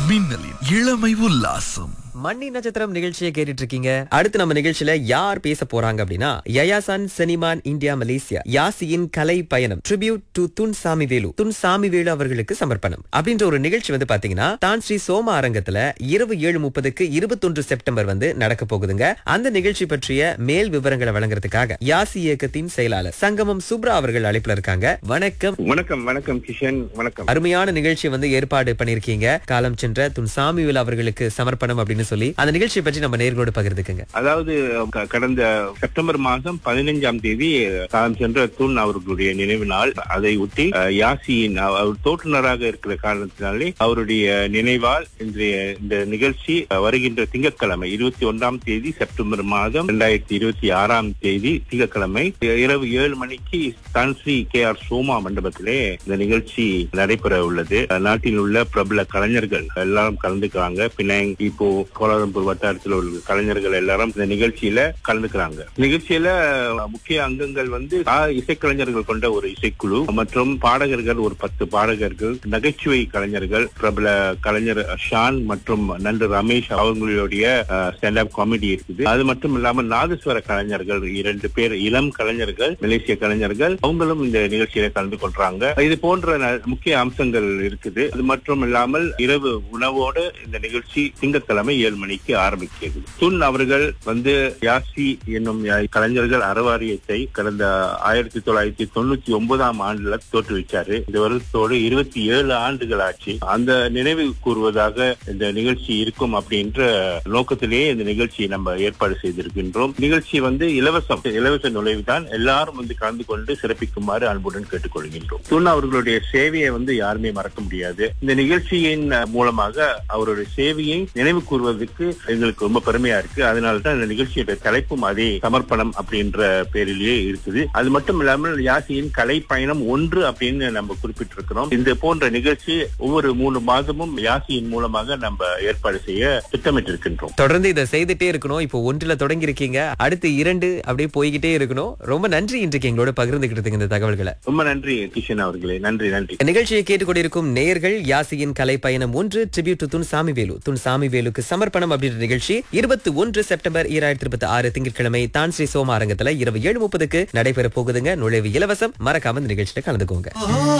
மின்னலின் இளமை உல்லாசம் மண்ணி நட்சத்திரம் நிகழ்ச்சியை கேட்டுட்டு இருக்கீங்க அடுத்து நம்ம நிகழ்ச்சியில யார் பேச போறாங்க அப்படின்னா யயாசான் செனிமான் இந்தியா மலேசியா யாசியின் கலை பயணம் ட்ரிபியூட் டு துன் சாமி வேலு துன் சாமி வேலு அவர்களுக்கு சமர்ப்பணம் அப்படின்ற ஒரு நிகழ்ச்சி வந்து பாத்தீங்கன்னா தான் ஸ்ரீ சோம அரங்கத்துல இரவு ஏழு முப்பதுக்கு இருபத்தொன்று செப்டம்பர் வந்து நடக்க போகுதுங்க அந்த நிகழ்ச்சி பற்றிய மேல் விவரங்களை வழங்குறதுக்காக யாசி இயக்கத்தின் செயலாளர் சங்கமம் சுப்ரா அவர்கள் அழைப்புல இருக்காங்க வணக்கம் வணக்கம் வணக்கம் கிஷன் வணக்கம் அருமையான நிகழ்ச்சி வந்து ஏற்பாடு பண்ணிருக்கீங்க காலம் சென்ற துன் சாமிவேல் அவர்களுக்கு சமர்ப்பணம் அப்படின்னு சொல்லி அந்த நிகழ்ச்சியை பற்றி நம்ம நேர்களோடு பகிர்ந்துக்குங்க அதாவது க- கடந்த செப்டம்பர் மாதம் பதினைஞ்சாம் தேதி காலம் சென்ற தூண் அவர்களுடைய நினைவு நாள் அதை ஒட்டி அஹ், யாசியின் அவ- அவர் தோற்றுநராக இருக்கிற காரணத்தினாலே அவருடைய நினைவால் இன்றைய இந்த நிகழ்ச்சி அஹ், வருகின்ற திங்கட்கிழமை இருபத்தி ஒன்றாம் தேதி செப்டம்பர் மாதம் இரண்டாயிரத்தி இருபத்தி ஆறாம் தேதி திங்கட்கிழமை இரவு ஏழு மணிக்கு தன்ஸ்ரீ கே ஆர் சோமா மண்டபத்திலே இந்த நிகழ்ச்சி நடைபெற உள்ளது அஹ், நாட்டில் உள்ள பிரபல கலைஞர்கள் எல்லாரும் கலந்துக்கிறாங்க பினாங் இப்போ கோலாலம்பூர் வட்டாரத்தில் உள்ள கலைஞர்கள் எல்லாரும் இந்த நிகழ்ச்சியில கலந்துக்கிறாங்க நிகழ்ச்சியில அஹ், முக்கிய அங்கங்கள் வந்து ஆ இசைக்கலைஞர்கள் கொண்ட ஒரு இசைக்குழு மற்றும் பாடகர்கள் ஒரு பத்து பாடகர்கள் நகைச்சுவை கலைஞர்கள் பிரபல கலைஞர் ஷான் மற்றும் நண்டு ரமேஷ் அவங்களுடைய ஸ்டாண்ட் அப் காமெடி இருக்குது அது மட்டும் இல்லாம நாதஸ்வர கலைஞர்கள் இரண்டு பேர் இளம் கலைஞர்கள் மலேசிய கலைஞர்கள் அவங்களும் இந்த நிகழ்ச்சியில கலந்து கொள்றாங்க இது போன்ற ந- முக்கிய அம்சங்கள் இருக்குது அது மட்டும் இல்லாமல் இரவு உணவோடு இந்த நிகழ்ச்சி திங்கட்கிழமை ஏழு மணிக்கு ஆரம்பிக்கிறது துன் அவர்கள் வந்து யாசி என்னும் யா- கலைஞர்கள் அறவாரியத்தை கடந்த ஆயிரத்தி தொள்ளாயிரத்தி தொண்ணூத்தி ஒன்பதாம் ஆண்டுல தோற்றுவிச்சாரு இந்த வருடத்தோடு இருபத்தி ஏழு ஆண்டுகள் ஆச்சு அந்த நினைவு கூறுவதாக இந்த நிகழ்ச்சி இருக்கும் அப்படின்ற நோக்கத்திலேயே இந்த நிகழ்ச்சியை நம்ம ஏற்பாடு செய்திருக்கின்றோம் நிகழ்ச்சி வந்து இலவசம் இலவச நுழைவுதான் எல்லாரும் வந்து கலந்து கொண்டு சிறப்பிக்குமாறு அன்புடன் கேட்டுக்கொள்கின்றோம் துன் அவர்களுடைய சேவையை வந்து யாருமே மறக்க முடியாது இந்த நிகழ்ச்சியின் அஹ், மூலமாக அவருடைய சேவையை நினைவு கூறுவதற்கு எங்களுக்கு ரொம்ப பெருமையா இருக்கு அதனால தான் இந்த நிகழ்ச்சியோட தலைப்பும் அதே சமர்ப்பணம் அப்படின்ற பேரிலேயே இருக்குது அது மட்டும் இல்லாமல் யாசியின் கலை பயணம் ஒன்று அப்படின்னு நம்ம குறிப்பிட்டிருக்கிறோம் இந்த போன்ற நிகழ்ச்சி ஒவ்வொரு மூணு மாதமும் யாசியின் மூலமாக நம்ம ஏற்பாடு செய்ய திட்டமிட்டிருக்கின்றோம் தொடர்ந்து இதை செய்துட்டே இருக்கணும் இப்போ ஒன்றுல தொடங்கி இருக்கீங்க அடுத்து இரண்டு அப்படியே போய்கிட்டே இருக்கணும் ரொம்ப நன்றி இன்றைக்கு எங்களோட பகிர்ந்துகிட்டதுங்க இந்த தகவல்களை ரொம்ப நன்றி கிஷன் அவர்களே நன்றி நன்றி நிகழ்ச்சியை கேட்டுக்கொண்டிருக்கும் நேயர்கள் யாசியின் கலை பயணம் ஒன்று tribute to Tun Samivelu Tun சாமிவேலுக்கு சமர்ப்பணம் அப்படின்ற நிகழ்ச்சி இருபத்தி ஒன்று செப்டம்பர் இரண்டாயிரத்தி இருபத்தி ஆறு திங்கட்கிழமை தான் ஸ்ரீ சோம அரங்கத்துல இரவு ஏழு முப்பதுக்கு நடைபெற போகுதுங்க நுழைவு இலவசம் மறக்காம இந்த நிகழ்ச்சியில கலந்துக்கோங்க